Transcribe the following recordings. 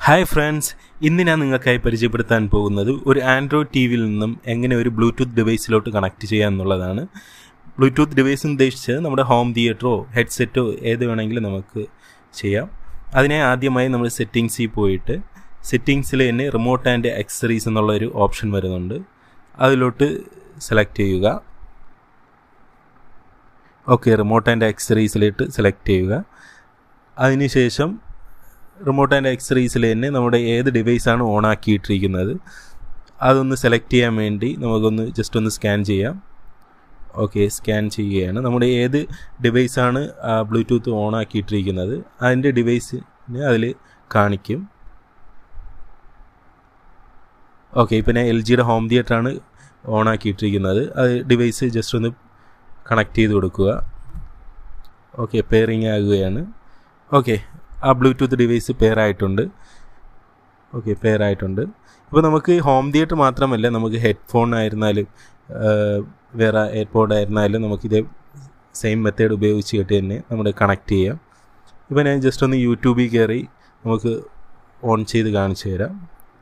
hi friends ഇന്ന് ഞാൻ നിങ്ങൾക്കായി പരിചയപ്പെടുത്താൻ പോകുന്നത് ഒരു ആൻഡ്രോയിഡ് ടി വിയിൽ നിന്നും എങ്ങനെ ഒരു ബ്ലൂടൂത്ത് ഡിവൈസിലോട്ട് കണക്ട് ചെയ്യാം എന്നുള്ളതാണ് ബ്ലൂടൂത്ത് ഡിവൈസ് ഉദ്ദേശിച്ചത് നമ്മുടെ ഹോം തിയേറ്ററോ ഹെഡ്സെറ്റോ ഏത് വേണമെങ്കിലും നമുക്ക് ചെയ്യാം അതിനെ ആദ്യമായി നമ്മൾ സെറ്റിങ്സിൽ പോയിട്ട് സെറ്റിങ്സിൽ തന്നെ റിമോട്ട് ആൻഡ് അക്സറീസ് എന്നുള്ള ഒരു ഓപ്ഷൻ വരുന്നുണ്ട് അതിലോട്ട് സെലക്ട് ചെയ്യുക ഓക്കെ റിമോട്ട് ആൻഡ് അക്സറീസിലിട്ട് സെലക്ട് ചെയ്യുക അതിനുശേഷം റിമോട്ട് ആൻഡ് എക്സറീസിൽ തന്നെ നമ്മുടെ ഏത് ഡിവൈസാണ് ഓൺ ആക്കിയിട്ടിരിക്കുന്നത് അതൊന്ന് സെലക്ട് ചെയ്യാൻ വേണ്ടി നമുക്കൊന്ന് ജസ്റ്റ് ഒന്ന് സ്കാൻ ചെയ്യാം ഓക്കെ സ്കാൻ ചെയ്യുകയാണ് നമ്മുടെ ഏത് ഡിവൈസാണ് ബ്ലൂടൂത്ത് ഓൺ ആക്കിയിട്ടിരിക്കുന്നത് അതിൻ്റെ ഡിവൈസിന് അതിൽ കാണിക്കും ഓക്കെ ഇപ്പം ഞാൻ എൽ ജിയുടെ ഹോം തിയേറ്ററാണ് ഓൺ ആക്കിയിട്ടിരിക്കുന്നത് അത് ഡിവൈസ് ജസ്റ്റ് ഒന്ന് കണക്ട് ചെയ്ത് കൊടുക്കുക ഓക്കെ പെയറിങ് ആകുകയാണ് ഓക്കെ ആ ബ്ലൂടൂത്ത് ഡിവൈസ് പെയർ ആയിട്ടുണ്ട് ഓക്കെ പെയർ ആയിട്ടുണ്ട് ഇപ്പോൾ നമുക്ക് ഹോം തിയേറ്റർ മാത്രമല്ല നമുക്ക് ഹെഡ്ഫോൺ ആയിരുന്നാലും വേറെ എയർപോഡ് ആയിരുന്നാലും നമുക്കിത് സെയിം മെത്തേഡ് ഉപയോഗിച്ച് കിട്ടി തന്നെ നമ്മൾ കണക്ട് ചെയ്യാം ഇപ്പോൾ ഞാൻ ജസ്റ്റ് ഒന്ന് യൂട്യൂബിൽ കയറി നമുക്ക് ഓൺ ചെയ്ത് കാണിച്ചു തരാം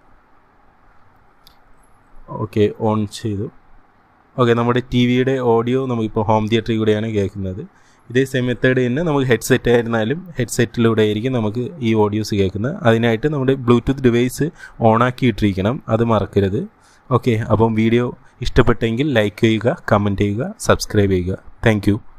ഓക്കെ ഓൺ ചെയ്തു ഓക്കെ നമ്മുടെ ടി വിയുടെ ഓഡിയോ നമുക്കിപ്പോൾ ഹോം തിയേറ്ററിൽ കൂടെയാണ് കേൾക്കുന്നത് ഇതേ സെയിം മെത്തേഡ് തന്നെ നമുക്ക് ഹെഡ്സെറ്റ് ആയിരുന്നാലും ഹെഡ്സെറ്റിലൂടെ ആയിരിക്കും നമുക്ക് ഈ ഓഡിയോസ് കേൾക്കുന്നത് അതിനായിട്ട് നമ്മുടെ ബ്ലൂടൂത്ത് ഡിവൈസ് ഓണാക്കി ഇട്ടിരിക്കണം അത് മറക്കരുത് ഓക്കെ അപ്പം വീഡിയോ ഇഷ്ടപ്പെട്ടെങ്കിൽ ലൈക്ക് ചെയ്യുക കമൻറ്റ് ചെയ്യുക സബ്സ്ക്രൈബ് ചെയ്യുക താങ്ക്